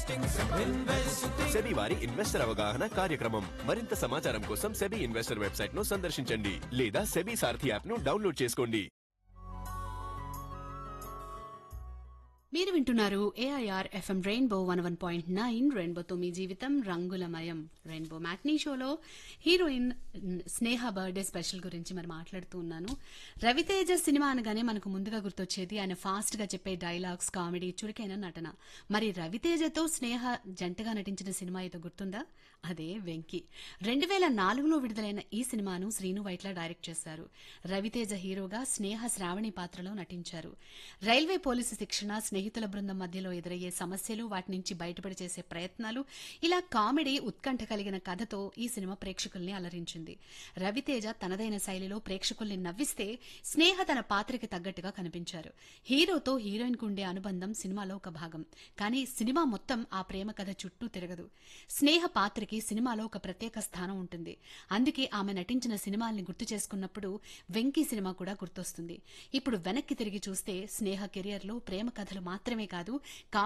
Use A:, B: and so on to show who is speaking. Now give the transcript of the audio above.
A: SEBI వారి investor అవగాహన కార్యక్రమం మరింత సమాచారం కోసం సెబీ ఇన్వెస్టర్ వెబ్సైట్ ను సందర్శించండి లేదా సెబీ సారథి యాప్ ను డౌన్లోడ్ చేసుకోండి
B: మీరు వింటున్నారు AIR FM rainbow one one point nine రెయిన్బోతో మీ జీవితం రంగులమయం రెయిన్బో మ్యాట్నీ షోలో హీరోయిన్ స్నేహ బర్త్డే స్పెషల్ గురించి మరి మాట్లాడుతూ ఉన్నాను రవితేజ సినిమా అనగానే మనకు ముందుగా గుర్తొచ్చేది ఆయన ఫాస్ట్ గా చెప్పే డైలాగ్స్ కామెడీ చురుకైన నటన మరి రవితేజతో స్నేహ జంటగా నటించిన సినిమా ఏదో గుర్తుందా అదే వెంకీ రెండు వేల నాలుగులో విడుదలైన ఈ సినిమాను శ్రీను వైట్ల డైరెక్ట్ చేశారు రవితేజ హీరోగా స్నేహ శ్రావణి పాత్రలో నటించారు రైల్వే పోలీసు శిక్షణ స్నేహితుల బృందం మధ్యలో ఎదురయ్యే సమస్యలు వాటి నుంచి బయటపడి చేసే ప్రయత్నాలు ఇలా కామెడీ ఉత్కంఠ కలిగిన కథతో ఈ సినిమా ప్రేక్షకుల్ని అలరించింది రవితేజ తనదైన శైలిలో ప్రేక్షకుల్ని నవ్విస్తే స్నేహ తన పాత్రకి తగ్గట్టుగా కనిపించారు హీరోతో హీరోయిన్ కు ఉండే అనుబంధం సినిమాలో ఒక భాగం కానీ సినిమా మొత్తం ఆ ప్రేమ కథ చుట్టూ తిరగదు స్నేహ పాత్రకి సినిమాలో ఒక ప్రత్యేక స్థానం ఉంటుంది అందుకే ఆమె నటించిన సినిమాల్ని గుర్తు చేసుకున్నప్పుడు వెంకీ సినిమా కూడా గుర్తొస్తుంది ఇప్పుడు వెనక్కి తిరిగి చూస్తే స్నేహ కెరియర్లో ప్రేమ కథలు మాత్రమే కాదు